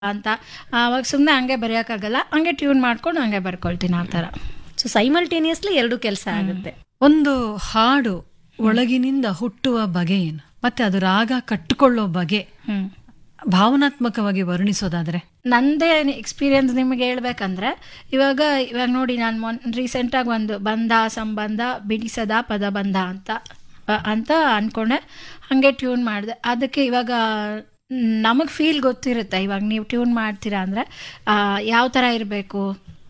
ಅಂತ ಅವಾಗ ಸುಮ್ಮನೆ ಹಂಗೆ ಬರೆಯೋಕ್ಕಾಗಲ್ಲ ಹಂಗೆ ಟ್ಯೂನ್ ಮಾಡ್ಕೊಂಡು ಹಂಗೆ ಬರ್ಕೊಳ್ತೀನಿ ಆ ಥರ ಸೊ ಸೈಮಲ್ಟೇನಿಯಸ್ಲಿ ಎರಡು ಕೆಲಸ ಆಗುತ್ತೆ ಒಂದು ಹಾಡು ಒಳಗಿನಿಂದ ಹುಟ್ಟುವ ಬಗೆ ಏನು ಮತ್ತೆ ಅದು ರಾಗ ಕಟ್ಟಿಕೊಳ್ಳೋ ಬಗೆ ಹ್ಮ್ ಭಾವನಾತ್ಮಕವಾಗಿ ವರ್ಣಿಸೋದಾದ್ರೆ ನಂದೇ ಎಕ್ಸ್ಪೀರಿಯನ್ಸ್ ನಿಮಗೆ ಹೇಳ್ಬೇಕಂದ್ರೆ ಇವಾಗ ಇವಾಗ ನೋಡಿ ನಾನು ಮೊನ್ ರೀಸೆಂಟಾಗಿ ಒಂದು ಬಂಧ ಸಂಬಂಧ ಬಿಡಿಸದ ಪದ ಬಂಧ ಅಂತ ಅ, ಅಂತ ಅಂದ್ಕೊಂಡೆ ಹಾಗೆ ಟ್ಯೂನ್ ಮಾಡಿದೆ ಅದಕ್ಕೆ ಇವಾಗ ನಮಗೆ ಫೀಲ್ ಗೊತ್ತಿರುತ್ತೆ ಇವಾಗ ನೀವು ಟ್ಯೂನ್ ಮಾಡ್ತೀರಾ ಅಂದರೆ ಯಾವ ಥರ ಇರಬೇಕು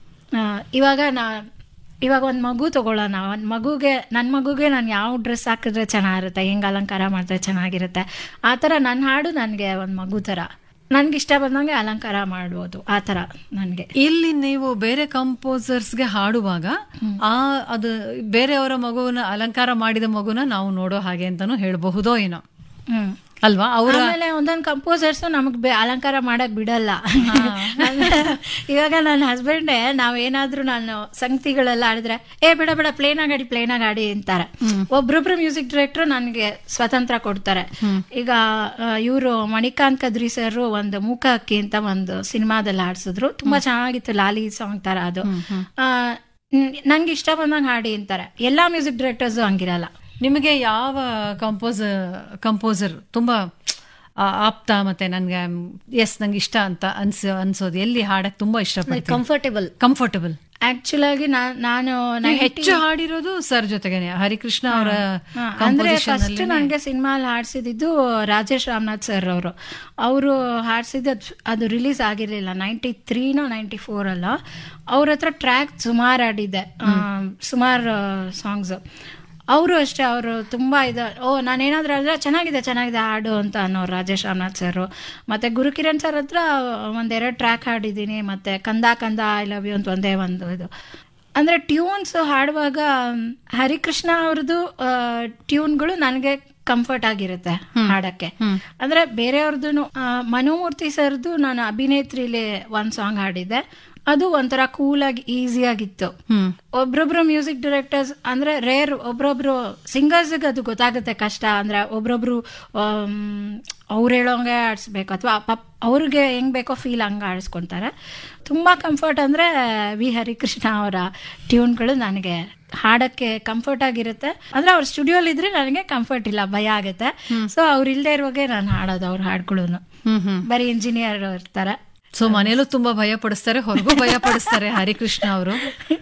ಇವಾಗ ನಾ ಇವಾಗ ಒಂದು ಮಗು ತಗೊಳ್ಳೋಣ ಒಂದು ಮಗುಗೆ ನನ್ನ ಮಗುಗೆ ನಾನು ಯಾವ ಡ್ರೆಸ್ ಹಾಕಿದ್ರೆ ಚೆನ್ನಾಗಿರುತ್ತೆ ಹೆಂಗೆ ಅಲಂಕಾರ ಮಾಡಿದ್ರೆ ಚೆನ್ನಾಗಿರುತ್ತೆ ಆ ಥರ ನನ್ನ ಹಾಡು ನನಗೆ ಒಂದು ಮಗು ಥರ ನನಗೆ ಇಷ್ಟ ಬಂದಂಗೆ ಅಲಂಕಾರ ಮಾಡ್ಬೋದು ಆ ಥರ ನನಗೆ ಇಲ್ಲಿ ನೀವು ಬೇರೆ ಕಂಪೋಸರ್ಸ್ಗೆ ಹಾಡುವಾಗ ಆ ಅದು ಬೇರೆಯವರ ಮಗುವನ್ನ ಅಲಂಕಾರ ಮಾಡಿದ ಮಗುನ ನಾವು ನೋಡೋ ಹಾಗೆ ಅಂತಾನು ಹೇಳಬಹುದೋ ಏನೋ ಹ್ಞೂ ಅಲ್ವಾ ಅವರ ಆಮೇಲೆ ಒಂದೊಂದು ಕಂಪೋಸರ್ಸು ನಮಗೆ ಅಲಂಕಾರ ಮಾಡಕ್ ಬಿಡಲ್ಲ ಅಂದ್ರೆ ಇವಾಗ ನನ್ನ ಹಸ್ಬೆಂಡೇ ನಾವೇನಾದ್ರೂ ನಾನು ಸಂಗತಿಗಳೆಲ್ಲ ಆಡಿದ್ರೆ ಏ ಬೇಡ ಬೇಡ ಪ್ಲೇನ್ ಆಗಿ ಆಡಿ ಪ್ಲೇನ್ ಆಗಿ ಆಡಿ ಅಂತಾರೆ ಒಬ್ರೊಬ್ರು ಮ್ಯೂಸಿಕ್ ಡೈರೆಕ್ಟರ್ ನನಗೆ ಸ್ವತಂತ್ರ ಕೊಡ್ತಾರೆ ಈಗ ಇವರು ಮಣಿಕಾಂತ್ ಕದ್ರಿ ಸರ್ ಒಂದು ಮೂಕ ಅಕ್ಕಿ ಅಂತ ಒಂದು ಸಿನಿಮಾದಲ್ಲಿ ಹಾಡ್ಸಿದ್ರು ತುಂಬಾ ಚೆನ್ನಾಗಿತ್ತು ಲಾಲಿ ಸಾಂಗ್ ತರ ಅದು ಆ, ನ್- ನಂಗೆ ಇಷ್ಟ ಬಂದಂಗೆ ಹಾಡಿ ಅಂತಾರೆ ಎಲ್ಲಾ ಮ್ಯೂಸಿಕ್ ಡೈರೆಕ್ಟರ್ಸು ಹಂಗಿರಲ್ಲ ನಿಮಗೆ ಯಾವ ಕಂಪೋಸರ್ ಕಂಪೋಸರ್ ತುಂಬಾ ಆ, ಆಪ್ತ ಮತ್ತೆ ನನ್ಗೆ ಎಸ್ ನಂಗೆ ಇಷ್ಟ ಅಂತ ಅನ್ಸ ಅನ್ಸೋದು ಎಲ್ಲಿ ಹಾಡಕ್ ತುಂಬಾ ಇಷ್ಟಪಡ್ತೀನಿ ಕಂಫರ್ಟೇಬಲ್ ಕಂಫರ್ಟಬಲ್ ಆಕ್ಚುಲ್ ಆಗಿ ನಾ- ನಾನು ನೀವು ಹೆಚ್ಚು ಹಾಡಿರೋದು ಸರ್ ಜೊತೆಗೇನೆ ಹರಿಕೃಷ್ಣ ಅವರ ಹಾ, ಅಂದ್ರೆ ಫಸ್ಟ್ ನಂಗೆ ಸಿನಿಮಾ ಹಾಡ್ಸಿದ್ದು ರಾಜೇಶ್ ರಾಮನಾಥ್ ಸರ್ ಅವರು ಅವರು ಹಾಡ್ಸಿದ್ದು ಅದ್- ಅದು ರಿಲೀಸ್ ಆಗಿರ್ಲಿಲ್ಲ ನೈಂಟಿ ತ್ರೀನೋ ನೈಂಟಿ ಫೋರ್ ಅಲ್ಲ ಅವ್ರ ಹತ್ರ ಟ್ರ್ಯಾಕ್ ಸುಮಾರು ಆಡಿದ್ದೆ ಸುಮಾರು ಸಾಂಗ್ಸ್ ಅವರು ಅಷ್ಟೇ ಅವರು ತುಂಬಾ ಇದು ಓ ನಾನೇನಾದ್ರೂ ಹೇಳಿದ್ರೆ ಚೆನ್ನಾಗಿದೆ ಚೆನ್ನಾಗಿದೆ ಹಾಡು ಅಂತ ಅನ್ನೋರು ರಾಜೇಶ್ ರಾಮನಾಥ್ ಸರ್ ಮತ್ತೆ ಗುರುಕಿರಣ್ ಸರ್ ಹತ್ರ ಒಂದೆರಡು ಟ್ರ್ಯಾಕ್ ಹಾಡಿದ್ದೀನಿ ಮತ್ತೆ ಕಂದ ಕಂದ ಐ ಲವ್ ಯು ಅಂತ ಒಂದೇ ಒಂದು ಇದು ಅಂದ್ರೆ ಟ್ಯೂನ್ಸ್ ಹಾಡುವಾಗ ಮ್, ಹರಿಕೃಷ್ಣ ಅವ್ರದ್ದು ಟ್ಯೂನ್ಗಳು ನನಗೆ ಕಂಫರ್ಟ್ ಆಗಿರುತ್ತೆ ಹಾಡಕ್ಕೆ ಅಂದ್ರೆ ಬೇರೆಯವ್ರದ್ದು ಮನೋಮೂರ್ತಿ ಸರ್ದು ನಾನು ಅಭಿನೇತ್ರಿಲಿ ಒಂದ್ ಸಾಂಗ್ ಹಾಡಿದ್ದೆ ಅದು ಒಂಥರ ಕೂಲ್ ಆಗಿ ಈಸಿ ಆಗಿತ್ತು ಒಬ್ರೊಬ್ರು ಮ್ಯೂಸಿಕ್ ಡೈರೆಕ್ಟರ್ಸ್ ಅಂದ್ರೆ ರೇರ್ ಒಬ್ರೊಬ್ರು ಸಿಂಗರ್ಸ್ ಅದು ಗೊತ್ತಾಗುತ್ತೆ ಕಷ್ಟ ಅಂದ್ರೆ ಒಬ್ರೊಬ್ರು ಅವ್ರು ಹೇಳೋಂಗೆ ಆಡಿಸ್ಬೇಕು ಅಥವಾ ಪಪ್ ಅವ್ರಿಗೆ ಹೆಂಗ್ ಬೇಕೋ ಫೀಲ್ ಹಂಗೆ ಆಡಿಸ್ಕೊಂತಾರೆ ತುಂಬಾ ಕಂಫರ್ಟ್ ಅಂದ್ರೆ ವಿ ಹರಿಕೃಷ್ಣ ಅವರ ಟ್ಯೂನ್ಗಳು ನನಗೆ ಹಾಡಕ್ಕೆ ಕಂಫರ್ಟ್ ಆಗಿರುತ್ತೆ ಅಂದ್ರೆ ಅವ್ರ ಸ್ಟುಡಿಯೋಲಿ ಇದ್ರೆ ನನಗೆ ಕಂಫರ್ಟ್ ಇಲ್ಲ ಭಯ ಆಗುತ್ತೆ ಸೊ ಅವ್ರು ಇಲ್ದೇ ಇರುವಾಗೆ ನಾನು ಹಾಡೋದು ಅವ್ರ ಹಾಡುಗಳು ಹ್ಮ್ ಹ್ಮ್ ಬರೀ ಇಂಜಿನಿಯರ್ ಇರ್ತಾರೆ ಸೊ ಮನೆಯಲ್ಲೂ ತುಂಬಾ ಭಯ ಪಡಿಸ್ತಾರೆ ಹೊರಗೂ ಭಯ ಪಡಿಸ್ತಾರೆ ಹರಿಕೃಷ್ಣ ಅವರು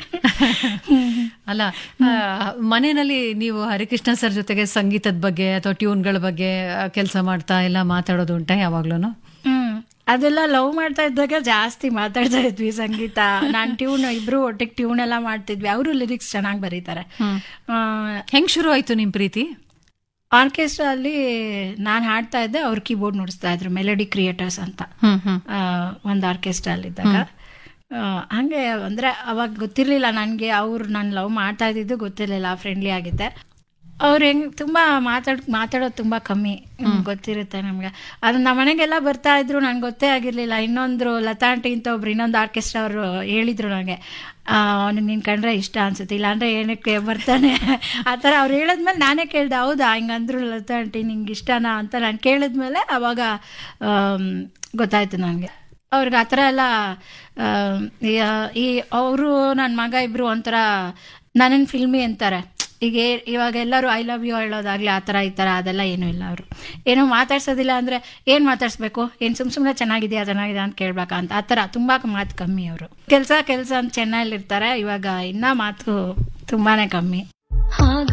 ಅಲ್ಲ ಆ, ಮನೆಯಲ್ಲಿ ನೀವು ಹರಿಕೃಷ್ಣ ಸರ್ ಜೊತೆಗೆ ಸಂಗೀತದ ಬಗ್ಗೆ ಅಥವಾ ಟ್ಯೂನ್ಗಳ ಬಗ್ಗೆ ಕೆಲಸ ಮಾಡ್ತಾ ಎಲ್ಲ ಮಾತಾಡೋದು ಉಂಟಾ ಯಾವಾಗ್ಲೂ ಹ್ಮ್ ಅದೆಲ್ಲ ಲವ್ ಮಾಡ್ತಾ ಇದ್ದಾಗ ಜಾಸ್ತಿ ಮಾತಾಡ್ತಾ ಇದ್ವಿ ಸಂಗೀತ ನಾನ್ ಟ್ಯೂನ್ ಇಬ್ರು ಒಟ್ಟಿಗೆ ಟ್ಯೂನ್ ಎಲ್ಲ ಮಾಡ್ತಿದ್ವಿ ಅವರು ಲಿರಿಕ್ಸ್ ಚೆನ್ನಾಗಿ ಬರೀತಾರೆ ಹೆಂಗ್ ಶುರು ಆಯ್ತು ನಿಮ್ ಪ್ರೀತಿ ಆರ್ಕೆಸ್ಟ್ರಾ ಅಲ್ಲಿ ನಾನು ಹಾಡ್ತಾ ಇದ್ದೆ ಅವ್ರು ಕೀಬೋರ್ಡ್ ನುಡಿಸ್ತಾ ಇದ್ರು ಮೆಲಡಿ ಕ್ರಿಯೇಟರ್ಸ್ ಅಂತ ಹ್ಮ್ ಹ್ಮ್ ಆ, ಒಂದು ಆರ್ಕೆಸ್ಟ್ರಾ ಅಲ್ಲಿದ್ದಾಗ ಆ, ಹಂಗೆ ಅಂದ್ರೆ ಅವಾಗ ಗೊತ್ತಿರ್ಲಿಲ್ಲ ನನಗೆ ಅವ್ರು ನಾನು ಲವ್ ಮಾಡ್ತಾ ಇದ್ದಿದ್ದು ಗೊತ್ತಿರ್ಲಿಲ್ಲ ಫ್ರೆಂಡ್ಲಿ ಆಗಿದ್ದೆ ಅವ್ರು ಹೆಂಗ್ ತುಂಬಾ ಮಾತಾಡ್ ಮಾತಾಡೋದು ತುಂಬಾ ಕಮ್ಮಿ ಹ್ಮ್, ಗೊತ್ತಿರುತ್ತೆ ನಮ್ಗೆ ಅದು ನಮ್ಮ ಮನೆಗೆಲ್ಲ ಬರ್ತಾ ಇದ್ರು ನನ್ಗೆ ಗೊತ್ತೇ ಆಗಿರ್ಲಿಲ್ಲ ಇನ್ನೊಂದ್ರು ಲತಾ ಆಂಟಿ ಅಂತ ಒಬ್ರು ಇನ್ನೊಂದು ಆರ್ಕೆಸ್ಟ್ರಾ ಅವರು ಹೇಳಿದ್ರು ನನಗೆ ಅವನಿಗೆ ನೀನ್ ಕಂಡ್ರೆ ಇಷ್ಟ ಅನ್ಸುತ್ತೆ ಇಲ್ಲಾಂದ್ರೆ ಏನಕ್ಕೆ ಬರ್ತಾನೆ ಆ ಥರ ಅವ್ರು ಹೇಳಿದ್ಮೇಲೆ ನಾನೇ ಕೇಳ್ದೆ ಹೌದಾ ಹಿಂಗಂದ್ರು ಲತಾ ಆಂಟಿ ನಿಂಗೆ ಇಷ್ಟನಾ ಅಂತ ನಾನು ಕೇಳಿದ್ಮೇಲೆ ಅವಾಗ ಆಮ್, ಗೊತ್ತಾಯ್ತು ನನಗೆ ಅವ್ರಿಗೆ ಆ ಥರ ಎಲ್ಲ ಆಮ್, ಈ- ಈ ಅವರು ನನ್ನ ಮಗ ಇಬ್ರು ಒಂಥರ ನನ್ನನ್ನು ಫಿಲ್ಮಿ ಅಂತಾರೆ ಈಗ ಏ- ಇವಾಗ ಎಲ್ಲರೂ ಐ ಲವ್ ಯು ಹೇಳೋದಾಗ್ಲಿ ಆ ಥರ ಈ ಥರ ಅದೆಲ್ಲ ಏನೂ ಇಲ್ಲ ಅವರು ಏನೋ ಮಾತಾಡ್ಸೋದಿಲ್ಲ ಅಂದರೆ ಏನು ಮಾತಾಡ್ಸ್ಬೇಕು ಏನು ಸುಮ್ ಸುಮ್ಮನೆ ಚೆನ್ನಾಗಿದೆಯಾ ಚೆನ್ನಾಗಿದೆ ಅಂತ ಕೇಳ್ಬೇಕಾ ಅಂತ ಆ ಥರ ತುಂಬ ಮಾತು ಕಮ್ಮಿ ಅವರು ಕೆಲಸ ಕೆಲಸ ಅಂತ ಚೆನ್ನೈಲಿ ಇರ್ತಾರೆ ಇವಾಗ ಇನ್ನೂ ಮಾತು ತುಂಬಾನೇ ಕಮ್ಮಿ